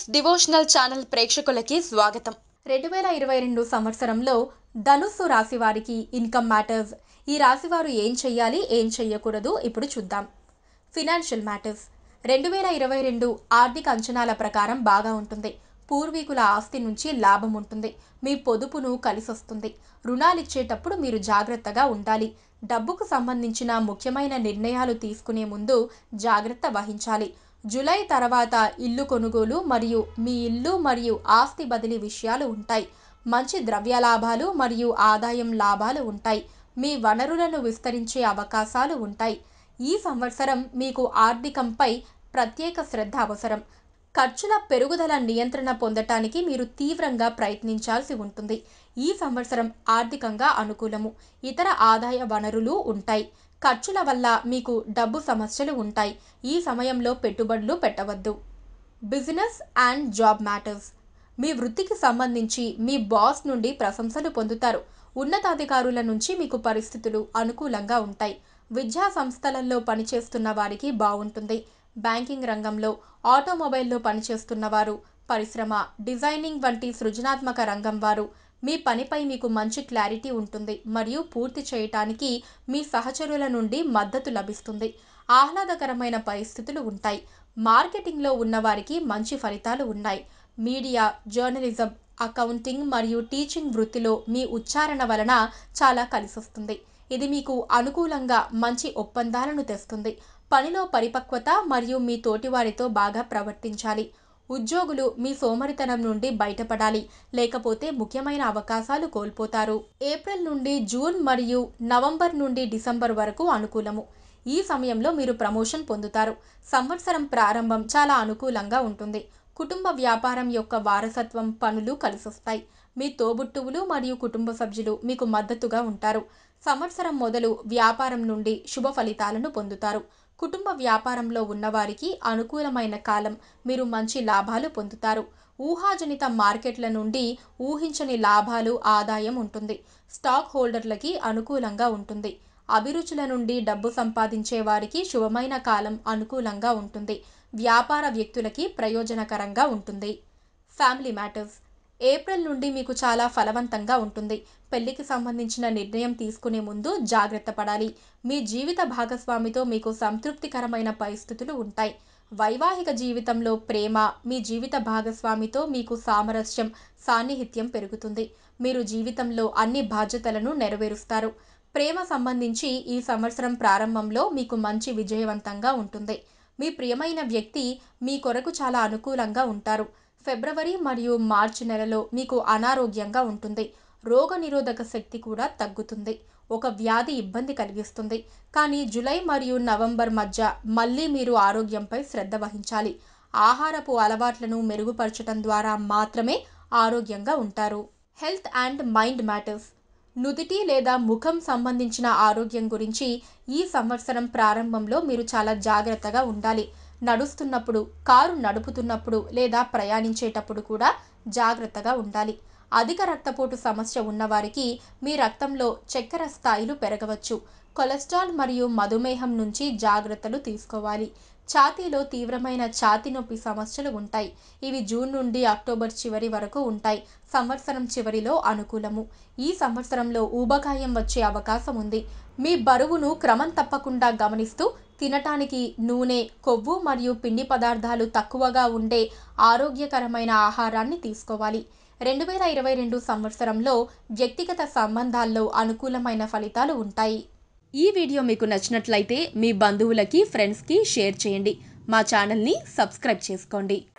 tips devotional channel ప్రేక్షకులకి స్వాగతం రెండు వేల ఇరవై రెండు సంవత్సరంలో ధనుస్సు రాశి వారికి ఇన్కమ్ మ్యాటర్స్ ఈ రాశి వారు ఏం చెయ్యాలి ఏం చెయ్యకూడదు ఇప్పుడు చూద్దాం ఫినాన్షియల్ మ్యాటర్స్ రెండు వేల ఇరవై రెండు ఆర్థిక అంచనాల ప్రకారం బాగా ఉంటుంది పూర్వీకుల ఆస్తి నుంచి లాభం ఉంటుంది మీ పొదుపును కలిసొస్తుంది రుణాలు ఇచ్చేటప్పుడు మీరు జాగ్రత్తగా ఉండాలి డబ్బుకు సంబంధించిన ముఖ్యమైన నిర్ణయాలు తీసుకునే ముందు జాగ్రత్త వహించాలి జూలై తర్వాత ఇల్లు కొనుగోలు మరియు మీ ఇల్లు మరియు ఆస్తి బదిలీ విషయాలు ఉంటాయి మంచి ద్రవ్య లాభాలు మరియు ఆదాయం లాభాలు ఉంటాయి మీ వనరులను విస్తరించే అవకాశాలు ఉంటాయి ఈ సంవత్సరం మీకు ఆర్థికంపై ప్రత్యేక శ్రద్ధ అవసరం ఖర్చుల పెరుగుదల నియంత్రణ పొందటానికి మీరు తీవ్రంగా ప్రయత్నించాల్సి ఉంటుంది ఈ సంవత్సరం ఆర్థికంగా అనుకూలము ఇతర ఆదాయ వనరులు ఉంటాయి ఖర్చుల వల్ల మీకు డబ్బు సమస్యలు ఉంటాయి ఈ సమయంలో పెట్టుబడులు పెట్టవద్దు బిజినెస్ అండ్ జాబ్ మ్యాటర్స్ మీ వృత్తికి సంబంధించి మీ బాస్ నుండి ప్రశంసలు పొందుతారు ఉన్నతాధికారుల నుంచి మీకు పరిస్థితులు అనుకూలంగా ఉంటాయి విద్యా సంస్థలలో పనిచేస్తున్న వారికి బాగుంటుంది బ్యాంకింగ్ రంగంలో ఆటోమొబైల్లో పనిచేస్తున్న వారు పరిశ్రమ డిజైనింగ్ వంటి సృజనాత్మక రంగం వారు మీ పనిపై మీకు మంచి క్లారిటీ ఉంటుంది మరియు పూర్తి చేయటానికి మీ సహచరుల నుండి మద్దతు లభిస్తుంది ఆహ్లాదకరమైన పరిస్థితులు ఉంటాయి మార్కెటింగ్లో ఉన్నవారికి మంచి ఫలితాలు ఉన్నాయి మీడియా జర్నలిజం అకౌంటింగ్ మరియు టీచింగ్ వృత్తిలో మీ ఉచ్చారణ వలన చాలా కలిసొస్తుంది ఇది మీకు అనుకూలంగా మంచి ఒప్పందాలను తెస్తుంది పనిలో పరిపక్వత మరియు మీ తోటివారితో బాగా ప్రవర్తించాలి ఉద్యోగులు మీ సోమరితనం నుండి బయటపడాలి లేకపోతే ముఖ్యమైన అవకాశాలు కోల్పోతారు ఏప్రిల్ నుండి జూన్ మరియు నవంబర్ నుండి డిసెంబర్ వరకు అనుకూలము ఈ సమయంలో మీరు ప్రమోషన్ పొందుతారు సంవత్సరం ప్రారంభం చాలా అనుకూలంగా ఉంటుంది కుటుంబ వ్యాపారం యొక్క వారసత్వం పనులు కలిసొస్తాయి మీ తోబుట్టువులు మరియు కుటుంబ సభ్యులు మీకు మద్దతుగా ఉంటారు సంవత్సరం మొదలు వ్యాపారం నుండి శుభ ఫలితాలను పొందుతారు కుటుంబ వ్యాపారంలో ఉన్నవారికి అనుకూలమైన కాలం మీరు మంచి లాభాలు పొందుతారు ఊహాజనిత మార్కెట్ల నుండి ఊహించని లాభాలు ఆదాయం ఉంటుంది స్టాక్ హోల్డర్లకి అనుకూలంగా ఉంటుంది అభిరుచుల నుండి డబ్బు సంపాదించే వారికి శుభమైన కాలం అనుకూలంగా ఉంటుంది వ్యాపార వ్యక్తులకి ప్రయోజనకరంగా ఉంటుంది ఫ్యామిలీ మ్యాటర్స్ ఏప్రిల్ నుండి మీకు చాలా ఫలవంతంగా ఉంటుంది పెళ్లికి సంబంధించిన నిర్ణయం తీసుకునే ముందు జాగ్రత్త పడాలి మీ జీవిత భాగస్వామితో మీకు సంతృప్తికరమైన పరిస్థితులు ఉంటాయి వైవాహిక జీవితంలో ప్రేమ మీ జీవిత భాగస్వామితో మీకు సామరస్యం సాన్నిహిత్యం పెరుగుతుంది మీరు జీవితంలో అన్ని బాధ్యతలను నెరవేరుస్తారు ప్రేమ సంబంధించి ఈ సంవత్సరం ప్రారంభంలో మీకు మంచి విజయవంతంగా ఉంటుంది మీ ప్రియమైన వ్యక్తి మీ కొరకు చాలా అనుకూలంగా ఉంటారు ఫిబ్రవరి మరియు మార్చి నెలలో మీకు అనారోగ్యంగా ఉంటుంది రోగనిరోధక శక్తి కూడా తగ్గుతుంది ఒక వ్యాధి ఇబ్బంది కలిగిస్తుంది కానీ జూలై మరియు నవంబర్ మధ్య మళ్ళీ మీరు ఆరోగ్యంపై శ్రద్ధ వహించాలి ఆహారపు అలవాట్లను మెరుగుపరచడం ద్వారా మాత్రమే ఆరోగ్యంగా ఉంటారు హెల్త్ అండ్ మైండ్ మ్యాటర్స్ నుదిటి లేదా ముఖం సంబంధించిన ఆరోగ్యం గురించి ఈ సంవత్సరం ప్రారంభంలో మీరు చాలా జాగ్రత్తగా ఉండాలి నడుస్తున్నప్పుడు కారు నడుపుతున్నప్పుడు లేదా ప్రయాణించేటప్పుడు కూడా జాగ్రత్తగా ఉండాలి అధిక రక్తపోటు సమస్య ఉన్నవారికి మీ రక్తంలో చక్కెర స్థాయిలు పెరగవచ్చు కొలెస్ట్రాల్ మరియు మధుమేహం నుంచి జాగ్రత్తలు తీసుకోవాలి ఛాతీలో తీవ్రమైన ఛాతీ నొప్పి సమస్యలు ఉంటాయి ఇవి జూన్ నుండి అక్టోబర్ చివరి వరకు ఉంటాయి సంవత్సరం చివరిలో అనుకూలము ఈ సంవత్సరంలో ఊబకాయం వచ్చే అవకాశం ఉంది మీ బరువును క్రమం తప్పకుండా గమనిస్తూ తినటానికి నూనె కొవ్వు మరియు పిండి పదార్థాలు తక్కువగా ఉండే ఆరోగ్యకరమైన ఆహారాన్ని తీసుకోవాలి రెండు వేల ఇరవై రెండు సంవత్సరంలో వ్యక్తిగత సంబంధాల్లో అనుకూలమైన ఫలితాలు ఉంటాయి ఈ వీడియో మీకు నచ్చినట్లయితే మీ బంధువులకి ఫ్రెండ్స్కి షేర్ చేయండి మా ఛానల్ని సబ్స్క్రైబ్ చేసుకోండి